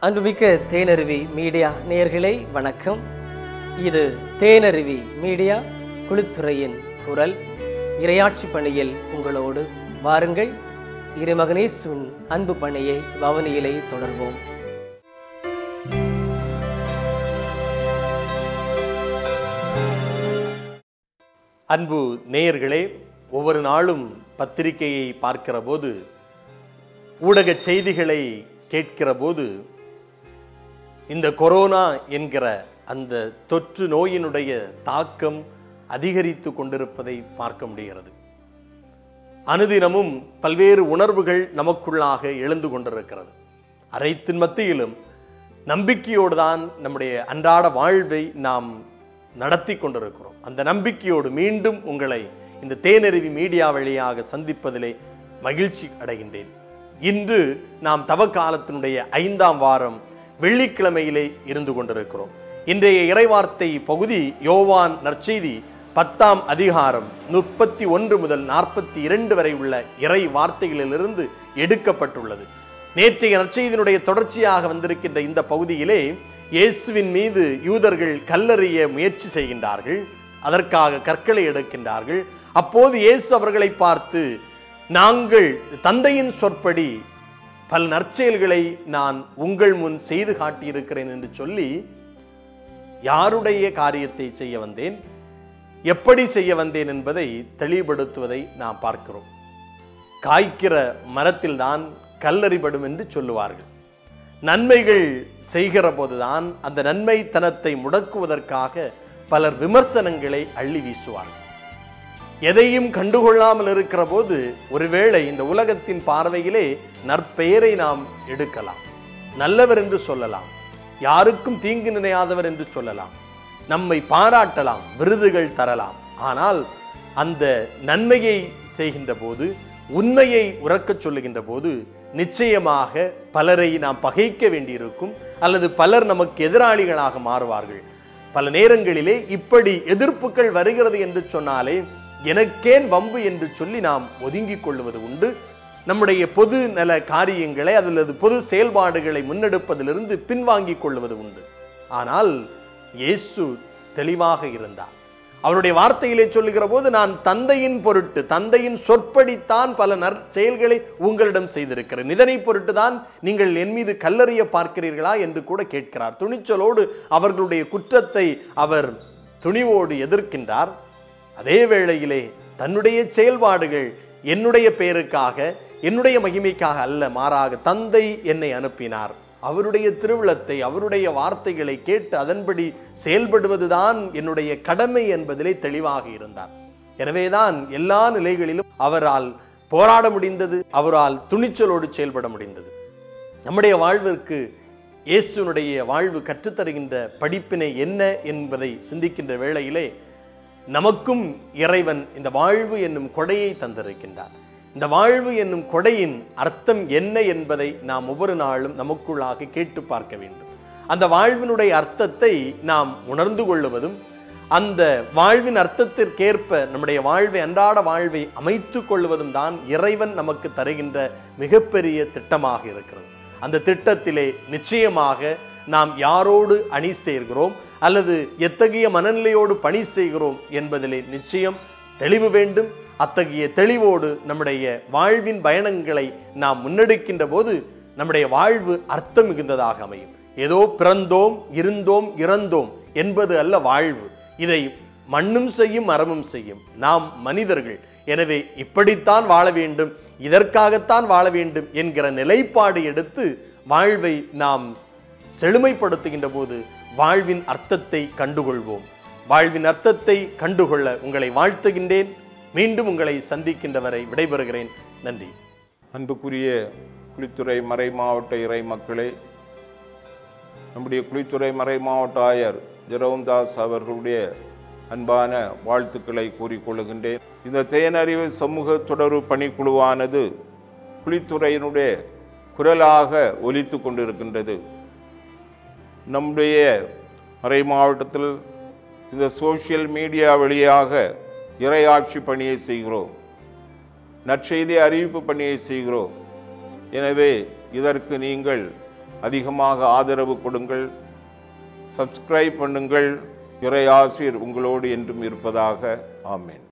அன்புமிக்க தேனருவி மீடியா நேயர்களே வணக்கம் இது தேனருவி மீடியா குழுத்துறையின் குரல் இரையாட்சி பணியில் உங்களோடு வாருங்கள் இருமகனேசுன் அன்பு பணியை பவனியிலே தொடர்வோம் அன்பு நேயர்களே ஒவ்வொரு நாளும் பத்திரிகையை பார்க்கிற போது ஊடக செய்திகளை கேட்கிற போது இந்த கொரோனா என்கிற அந்த தொற்று நோயினுடைய தாக்கம் அதிகரித்து கொண்டிருப்பதை பார்க்க முடிகிறது அனுதினமும் பல்வேறு உணர்வுகள் நமக்குள்ளாக எழுந்து கொண்டிருக்கிறது அனைத்தின் மத்தியிலும் நம்பிக்கையோடு தான் நம்முடைய அன்றாட வாழ்வை நாம் நடத்தி கொண்டிருக்கிறோம் அந்த நம்பிக்கையோடு மீண்டும் உங்களை இந்த தேனருவி மீடியா வழியாக சந்திப்பதிலே மகிழ்ச்சி அடைகின்றேன் இன்று நாம் தவக்காலத்தினுடைய ஐந்தாம் வாரம் வெள்ளிக்கிழமையிலே இருந்து கொண்டிருக்கிறோம் இன்றைய இறைவார்த்தை பகுதி யோவான் நற்செய்தி பத்தாம் அதிகாரம் முப்பத்தி ஒன்று முதல் நாற்பத்தி இரண்டு வரை உள்ள இறை வார்த்தைகளிலிருந்து எடுக்கப்பட்டுள்ளது நேற்றைய நற்செய்தியினுடைய தொடர்ச்சியாக வந்திருக்கின்ற இந்த பகுதியிலே இயேசுவின் மீது யூதர்கள் கல்லறிய முயற்சி செய்கின்றார்கள் அதற்காக கற்களை எடுக்கின்றார்கள் அப்போது இயேசு அவர்களை பார்த்து நாங்கள் தந்தையின் சொற்படி பல நற்செயல்களை நான் உங்கள் முன் செய்து காட்டியிருக்கிறேன் என்று சொல்லி யாருடைய காரியத்தை செய்ய வந்தேன் எப்படி செய்ய வந்தேன் என்பதை தெளிவுபடுத்துவதை நாம் பார்க்கிறோம் காய்க்கிற மரத்தில்தான் கல்லறிபடும் என்று சொல்லுவார்கள் நன்மைகள் செய்கிற போதுதான் அந்த நன்மைத்தனத்தை முடக்குவதற்காக பலர் விமர்சனங்களை அள்ளி வீசுவார்கள் எதையும் கண்டுகொள்ளாமல் இருக்கிற போது ஒருவேளை இந்த உலகத்தின் பார்வையிலே நற்பெயரை நாம் எடுக்கலாம் நல்லவர் என்று சொல்லலாம் யாருக்கும் தீங்கு நினையாதவர் என்று சொல்லலாம் நம்மை பாராட்டலாம் விருதுகள் தரலாம் ஆனால் அந்த நன்மையை செய்கின்ற போது உண்மையை உறக்கச் சொல்லுகின்ற போது நிச்சயமாக பலரை நாம் பகைக்க வேண்டியிருக்கும் அல்லது பலர் நமக்கு எதிராளிகளாக மாறுவார்கள் பல நேரங்களிலே இப்படி எதிர்ப்புகள் வருகிறது என்று சொன்னாலே எனக்கேன் வம்பு என்று சொல்லி நாம் ஒதுங்கிக் கொள்வது உண்டு நம்முடைய பொது நல காரியங்களை அல்லது பொது செயல்பாடுகளை முன்னெடுப்பதிலிருந்து பின்வாங்கிக் கொள்வது உண்டு ஆனால் இயேசு தெளிவாக இருந்தார் அவருடைய வார்த்தையிலே சொல்லுகிற போது நான் தந்தையின் பொருட்டு தந்தையின் சொற்படித்தான் பல நற்செயல்களை உங்களிடம் செய்திருக்கிறேன் இதனை பொருட்டு தான் நீங்கள் என் மீது கல்லறிய பார்க்கிறீர்களா என்று கூட கேட்கிறார் துணிச்சலோடு அவர்களுடைய குற்றத்தை அவர் துணிவோடு எதிர்க்கின்றார் அதே வேளையிலே தன்னுடைய செயல்பாடுகள் என்னுடைய பெயருக்காக என்னுடைய மகிமைக்காக அல்ல மாறாக தந்தை என்னை அனுப்பினார் அவருடைய திருவிழத்தை அவருடைய வார்த்தைகளை கேட்டு அதன்படி செயல்படுவதுதான் என்னுடைய கடமை என்பதிலே தெளிவாக இருந்தார் எனவேதான் எல்லா நிலைகளிலும் அவரால் போராட முடிந்தது அவரால் துணிச்சலோடு செயல்பட முடிந்தது நம்முடைய வாழ்விற்கு இயேசுனுடைய வாழ்வு கற்றுத்தருகின்ற படிப்பினை என்ன என்பதை சிந்திக்கின்ற வேளையிலே நமக்கும் இறைவன் இந்த வாழ்வு என்னும் கொடையை தந்திருக்கின்றார் இந்த வாழ்வு என்னும் கொடையின் அர்த்தம் என்ன என்பதை நாம் ஒவ்வொரு நாளும் நமக்குள்ளாக கேட்டு பார்க்க வேண்டும் அந்த வாழ்வினுடைய அர்த்தத்தை நாம் உணர்ந்து கொள்ளுவதும் அந்த வாழ்வின் அர்த்தத்திற்கேற்ப நம்முடைய வாழ்வை அன்றாட வாழ்வை அமைத்து கொள்வதும் தான் இறைவன் நமக்கு தருகின்ற மிகப்பெரிய திட்டமாக இருக்கிறது அந்த திட்டத்திலே நிச்சயமாக நாம் யாரோடு அணி சேர்கிறோம் அல்லது எத்தகைய மனநிலையோடு பணி செய்கிறோம் என்பதிலே நிச்சயம் தெளிவு வேண்டும் அத்தகைய தெளிவோடு நம்முடைய வாழ்வின் பயணங்களை நாம் முன்னெடுக்கின்ற போது நம்முடைய வாழ்வு அர்த்தம் மிகுந்ததாக அமையும் ஏதோ பிறந்தோம் இருந்தோம் இறந்தோம் என்பது அல்ல வாழ்வு இதை மண்ணும் செய்யும் மரமும் செய்யும் நாம் மனிதர்கள் எனவே இப்படித்தான் வாழ வேண்டும் இதற்காகத்தான் வாழ வேண்டும் என்கிற நிலைப்பாடு எடுத்து வாழ்வை நாம் செழுமைப்படுத்துகின்ற போது வாழ்வின் அர்த்தத்தை கண்டுகொள்வோம் வாழ்வின் அர்த்தத்தை கண்டுகொள்ள உங்களை வாழ்த்துகின்றேன் மீண்டும் உங்களை சந்திக்கின்ற வரை விடைபெறுகிறேன் நன்றி அன்புக்குரிய குளித்துறை மறை மாவட்ட இறை மக்களே நம்முடைய குளித்துறை மறை மாவட்ட ஆயர் ஜெரோம்தாஸ் அவர்களுடைய அன்பான வாழ்த்துக்களை கூறிக்கொள்கின்றேன் இந்த தேனறிவு சமூக தொடர்பு பணிக்குழுவானது குளித்துறையினுடைய குரலாக ஒலித்து கொண்டிருக்கின்றது நம்முடைய மறை மாவட்டத்தில் இந்த சோஷியல் மீடியா வழியாக இறையாட்சி பணியை செய்கிறோம் நற்செய்தி அறிவிப்பு பணியை செய்கிறோம் எனவே இதற்கு நீங்கள் அதிகமாக ஆதரவு கொடுங்கள் சப்ஸ்கிரைப் பண்ணுங்கள் இறை ஆசிர் உங்களோடு என்றும் இருப்பதாக ஆமென்